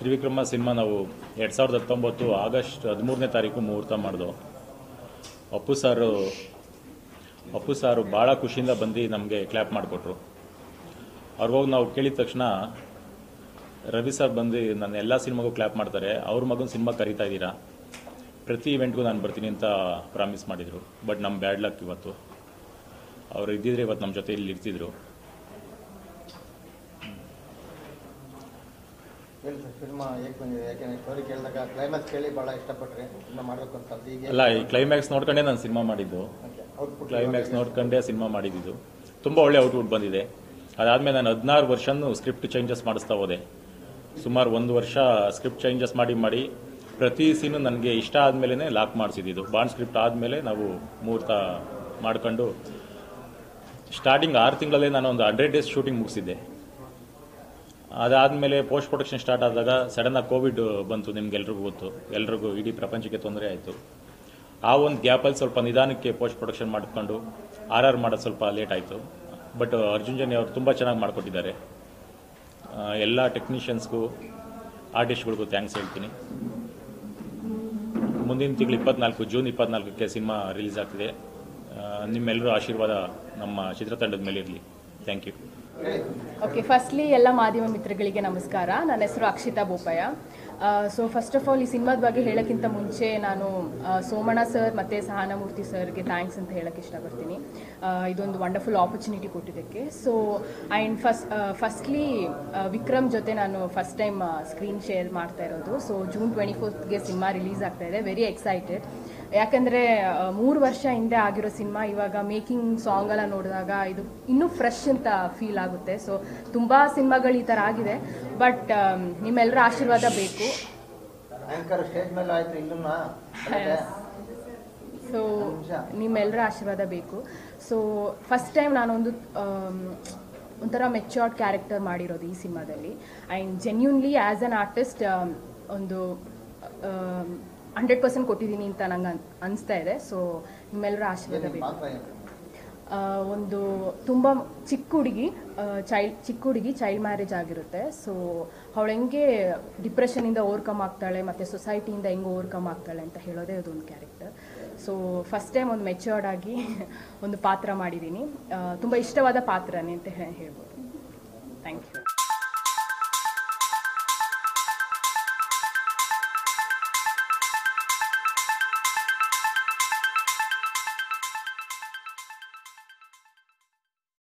Trivikrama cinema ನಾವು ಎರಡು ಸಾವಿರದ ಹತ್ತೊಂಬತ್ತು ಆಗಸ್ಟ್ ಹದಿಮೂರನೇ ತಾರೀಕು ಮುಹೂರ್ತ ಮಾಡಿದ್ವು ಅಪ್ಪು ಸಾರು ಅಪ್ಪು ಸಾರು ಭಾಳ ಖುಷಿಯಿಂದ ಬಂದು ನಮಗೆ ಕ್ಲ್ಯಾಪ್ ಮಾಡಿಕೊಟ್ರು ಅವ್ರಿಗೋಗಿ ನಾವು ಕೇಳಿದ ತಕ್ಷಣ ರವಿ ಸರ್ ಬಂದು ನನ್ನ ಎಲ್ಲ ಸಿನಿಮಾಗೂ ಕ್ಲ್ಯಾಪ್ ಮಾಡ್ತಾರೆ ಅವ್ರ ಮಗನ ಸಿನಿಮಾ ಕರೀತಾ ಇದ್ದೀರಾ ಪ್ರತಿ ಇವೆಂಟ್ಗೂ ನಾನು ಬರ್ತೀನಿ ಅಂತ ಪ್ರಾಮಿಸ್ ಮಾಡಿದರು ಬಟ್ ನಮ್ಮ ಬ್ಯಾಡ್ ಲಕ್ ಇವತ್ತು ಅವ್ರು ಇದ್ದಿದ್ರೆ ಇವತ್ತು ನಮ್ಮ ಜೊತೆ ಇಲ್ಲಿ ಇರ್ತಿದ್ರು ಹೇಳಿ ಸರ್ ಸಿನಿಮಾ ಹೇಗೆ ಬಂದಿದೆ ಯಾಕೆಂದ್ರೆ ಸ್ಟೋರಿ ಕೇಳಿದಾಗ ಕ್ಲೈಮ್ಯಾಕ್ಸ್ ಕೇಳಿ ಭಾಳ ಇಷ್ಟಪಟ್ರಿ ಸಿನಿಮಾ ಮಾಡಬೇಕು ಅಂತ ಈಗ ಅಲ್ಲ ಈ ಕ್ಲೈಮ್ಯಾಕ್ಸ್ ನೋಡ್ಕೊಂಡೇ ನಾನು ಸಿನಿಮಾ ಮಾಡಿದ್ದು ಔಟ್ಪುಟ್ ಕ್ಲೈಮ್ಯಾಕ್ಸ್ ನೋಡ್ಕೊಂಡೇ ಸಿನಿಮಾ ಮಾಡಿದ್ದು ತುಂಬ ಒಳ್ಳೆ ಔಟ್ಪುಟ್ ಬಂದಿದೆ ಅದಾದಮೇಲೆ ನಾನು ಹದಿನಾರು ವರ್ಷನೂ ಸ್ಕ್ರಿಪ್ಟ್ ಚೇಂಜಸ್ ಮಾಡಿಸ್ತಾ ಹೋದೆ ಸುಮಾರು ಒಂದು ವರ್ಷ ಸ್ಕ್ರಿಪ್ಟ್ ಚೇಂಜಸ್ ಮಾಡಿ ಮಾಡಿ ಪ್ರತಿ ಸೀನು ನನಗೆ ಇಷ್ಟ ಆದಮೇಲೆ ಲಾಕ್ ಮಾಡಿಸಿದ್ದು ಬಾಂಡ್ ಸ್ಕ್ರಿಪ್ಟ್ ಆದಮೇಲೆ ನಾವು ಮುಹೂರ್ತ ಮಾಡ್ಕೊಂಡು ಸ್ಟಾರ್ಟಿಂಗ್ ಆರು ತಿಂಗಳಲ್ಲೇ ನಾನು ಒಂದು ಹಂಡ್ರೆಡ್ ಡೇಸ್ ಶೂಟಿಂಗ್ ಮುಗಿಸಿದ್ದೆ ಅದಾದಮೇಲೆ ಪೋಸ್ಟ್ ಪ್ರೊಡಕ್ಷನ್ ಸ್ಟಾರ್ಟ್ ಆದಾಗ ಸಡನ್ನಾಗಿ ಕೋವಿಡ್ ಬಂತು ನಿಮ್ಗೆಲ್ರಿಗೂ ಗೊತ್ತು ಎಲ್ರಿಗೂ ಇಡೀ ಪ್ರಪಂಚಕ್ಕೆ ತೊಂದರೆ ಆಯಿತು ಆ ಒಂದು ಗ್ಯಾಪಲ್ಲಿ ಸ್ವಲ್ಪ ನಿಧಾನಕ್ಕೆ ಪೋಸ್ಟ್ ಪ್ರೊಡಕ್ಷನ್ ಮಾಡಿಕೊಂಡು ಆರ್ ಆರ್ ಮಾಡೋದು ಸ್ವಲ್ಪ ಲೇಟ್ ಆಯಿತು ಬಟ್ ಅರ್ಜುನ್ ಜನಿ ಅವರು ತುಂಬ ಚೆನ್ನಾಗಿ ಮಾಡಿಕೊಟ್ಟಿದ್ದಾರೆ ಎಲ್ಲ ಟೆಕ್ನಿಷಿಯನ್ಸ್ಗೂ ಆರ್ಟಿಸ್ಟ್ಗಳಿಗೂ ಥ್ಯಾಂಕ್ಸ್ ಹೇಳ್ತೀನಿ ಮುಂದಿನ ತಿಂಗಳು ಇಪ್ಪತ್ನಾಲ್ಕು ಜೂನ್ ಇಪ್ಪತ್ನಾಲ್ಕಕ್ಕೆ ಸಿನಿಮಾ ರಿಲೀಸ್ ಆಗ್ತಿದೆ ಆ, ನಿಮ್ಮೆಲ್ಲರೂ ಆಶೀರ್ವಾದ ನಮ್ಮ ಚಿತ್ರತಂಡದ ಮೇಲೆ ಇರಲಿ ಥ್ಯಾಂಕ್ ಯು ಓಕೆ ಫಸ್ಟ್ಲಿ ಎಲ್ಲ ಮಾಧ್ಯಮ ಮಿತ್ರಗಳಿಗೆ ನಮಸ್ಕಾರ ನನ್ನ ಹೆಸರು Akshitha Bopaiah so first of all ಈ ಸಿನಿಮಾದ ಬಗ್ಗೆ ಹೇಳೋಕ್ಕಿಂತ ಮುಂಚೆ ನಾನು ಆ, ಸೋಮಣ್ಣ ಸರ್ ಮತ್ತು ಸಹನಾಮೂರ್ತಿ ಸರ್ಗೆ ಥ್ಯಾಂಕ್ಸ್ ಅಂತ ಹೇಳಕ್ಕೆ ಇಷ್ಟಪಡ್ತೀನಿ ಆ, ಇದೊಂದು ವಂಡರ್ಫುಲ್ ಆಪರ್ಚುನಿಟಿ ಕೊಟ್ಟಿದ್ದಕ್ಕೆ so and first firstly Vikram ಜೊತೆ ನಾನು ಫಸ್ಟ್ ಟೈಮ್ ಸ್ಕ್ರೀನ್ ಶೇರ್ ಮಾಡ್ತಾ ಇರೋದು ಸೊ ಜೂನ್ ಟ್ವೆಂಟಿ ಫೋರ್ತ್ಗೆ ಸಿನಿಮಾ ರಿಲೀಸ್ ಆಗ್ತಾ ಇದೆ ವೆರಿ ಎಕ್ಸೈಟೆಡ್ ಯಾಕಂದರೆ ಮೂರು ವರ್ಷ ಹಿಂದೆ ಆಗಿರೋ ಸಿನಿಮಾ ಇವಾಗ ಮೇಕಿಂಗ್ ಸಾಂಗ್ ಎಲ್ಲ ನೋಡಿದಾಗ ಇದು ಇನ್ನೂ ಫ್ರೆಶ್ ಅಂತ ಫೀಲ್ ಆಗುತ್ತೆ ಸೊ ತುಂಬ ಸಿನಿಮಾಗಳು ಈ ಥರ ಆಗಿದೆ ಬಟ್ ನಿಮ್ಮೆಲ್ಲರ ಆಶೀರ್ವಾದ ಬೇಕು ಆಂಕರ್ ಸ್ಟೇಜ್ ಮೇಲೆ ಆಯ್ತು ಇಲ್ಲನ್ನ ಸೊ ನಿಮ್ಮೆಲ್ಲರ ಆಶೀರ್ವಾದ ಬೇಕು ಸೊ ಫಸ್ಟ್ ಟೈಮ್ ನಾನೊಂದು ಆಮ್, ಒಂಥರ ಮೆಚ್ಯೂರ್ಡ್ ಕ್ಯಾರೆಕ್ಟರ್ ಮಾಡಿರೋದು ಈ ಸಿನಿಮಾದಲ್ಲಿ and genuinely as an artist ಒಂದು ಹಂಡ್ರೆಡ್ ಪರ್ಸೆಂಟ್ ಕೊಟ್ಟಿದ್ದೀನಿ ಅಂತ ನಂಗೆ ಅನ್- ಅನಿಸ್ತಾ ಇದೆ ಸೊ ನಿಮ್ಮೆಲ್ಲರ ಆಶೀರ್ವಾದ ಬೇಕು ಪಾತ್ರ ಏನು ಆ, ಒಂದು ತುಂಬ ಚಿಕ್ಕ ಹುಡುಗಿ ಚೈಲ್ಡ್ ಚಿಕ್ಕ ಹುಡುಗಿ ಚೈಲ್ಡ್ ಮ್ಯಾರೇಜ್ ಆಗಿರುತ್ತೆ ಸೊ ಅವಳು ಹೆಂಗೆ ಡಿಪ್ರೆಷನಿಂದ ಓವರ್ಕಮ್ ಆಗ್ತಾಳೆ ಮತ್ತು ಸೊಸೈಟಿಯಿಂದ ಹೆಂಗೆ ಓವರ್ಕಮ್ ಆಗ್ತಾಳೆ ಅಂತ ಹೇಳೋದೇ ಅದೊಂದು ಕ್ಯಾರೆಕ್ಟರ್ ಸೊ ಫಸ್ಟ್ ಟೈಮ್ ಒಂದು ಮೆಚ್ಯೂರ್ಡ್ ಆಗಿ ಒಂದು ಪಾತ್ರ ಮಾಡಿದ್ದೀನಿ ತುಂಬ ಇಷ್ಟವಾದ ಪಾತ್ರನೇ ಅಂತ ಹೇ- ಹೇಳ್ಬೋದು